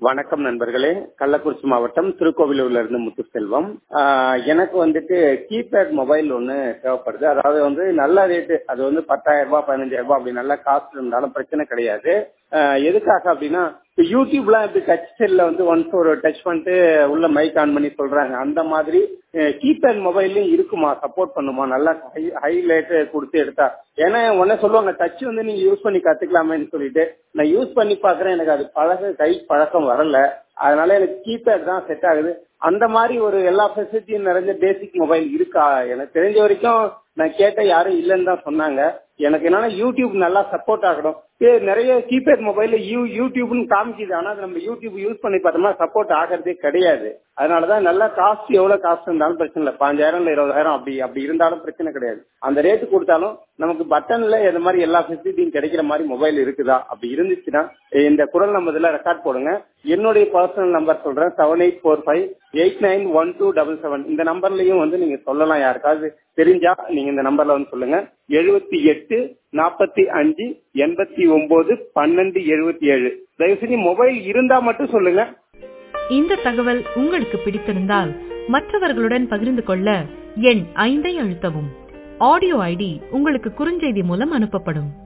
வணக்கம் நண்பர்களே கள்ளக்குறிச்சி மாவட்டம் திருக்கோவிலூர்ல இருந்து முத்துசெல்வம் ஆஹ் எனக்கு வந்துட்டு கீபேட் மொபைல் ஒன்று தேவைப்படுது அதாவது வந்து நல்ல ரேட்டு அது வந்து பத்தாயிரம் ரூபாய் பதினஞ்சாயிரம் ரூபாய் அப்படி நல்ல காஸ்ட் இருந்தாலும் பிரச்சனை கிடையாது ஆஹ் எதுக்காக அப்படின்னா இப்போ யூடியூப்லாம் இப்படி டச் செல்ல வந்து ஒன்ஸ் ஒரு டச் பண்ணிட்டு உள்ள மைக் ஆன் பண்ணி சொல்றாங்க அந்த மாதிரி கீபேட் மொபைல்லையும் இருக்குமா சப்போர்ட் பண்ணுமா நல்லா ஹை ஹைலைட் கொடுத்து எடுத்தா ஏன்னா உடனே சொல்லுவாங்க டச் வந்து நீங்க யூஸ் பண்ணி கத்துக்கலாமேன்னு சொல்லிட்டு நான் யூஸ் பண்ணி பாக்குறேன் எனக்கு அது பழக கை பழக்கம் வரல அதனால எனக்கு கீபேட் தான் செட் ஆகுது அந்த மாதிரி ஒரு எல்லா ஃபெசிலிட்டியும் நிறைஞ்ச பேசிக் மொபைல் இருக்கா எனக்கு தெரிஞ்ச வரைக்கும் நான் கேட்ட யாரும் இல்லைன்னு தான் சொன்னாங்க எனக்கு என்னன்னா யூடியூப் நல்லா சப்போர்ட் ஆகணும் நிறைய கீபேட் மொபைல்ல யூ யூடியூப்னு காமிக்குது ஆனா நம்ம யூடியூப் யூஸ் பண்ணி பார்த்தோம்னா சப்போர்ட் ஆகிறதே கிடையாது அதனாலதான் நல்லா காஸ்ட் எவ்வளவு காஸ்ட் இருந்தாலும் பிரச்சனை இல்லை பாஞ்சாயிரம் இல்ல இருபதாயிரம் அப்படி அப்படி இருந்தாலும் பிரச்சனை கிடையாது அந்த ரேட்டு கொடுத்தாலும் நமக்கு பட்டன்ல இந்த மாதிரி எல்லா ஃபெசிலிட்டியும் கிடைக்கிற மாதிரி மொபைல் இருக்குதா அப்படி இருந்துச்சுன்னா இந்த குரல் நம்பர்ல ரெக்கார்ட் போடுங்க என்னுடைய பர்சனல் நம்பர் சொல்றேன் seven eight four five eight nine one two double seven இந்த நம்பர்லயும் வந்து நீங்க சொல்லலாம் யாருக்காவது தெரிஞ்சா நீங்க இந்த நம்பர்ல வந்து சொல்லுங்க எழுபத்தி எட்டு நாற்பத்தி அஞ்சு எண்பத்தி ஒன்பது பன்னெண்டு எழுபத்தி ஏழு தயவு செஞ்சு மொபைல் இருந்தா மட்டும் சொல்லுங்க இந்த தகவல் உங்களுக்கு பிடித்திருந்தால் மற்றவர்களுடன் பகிர்ந்து கொள்ள எண் ஐந்தை அழுத்தவும் ஆடியோ ஐடி உங்களுக்கு குறுஞ்செய்தி மூலம் அனுப்பப்படும்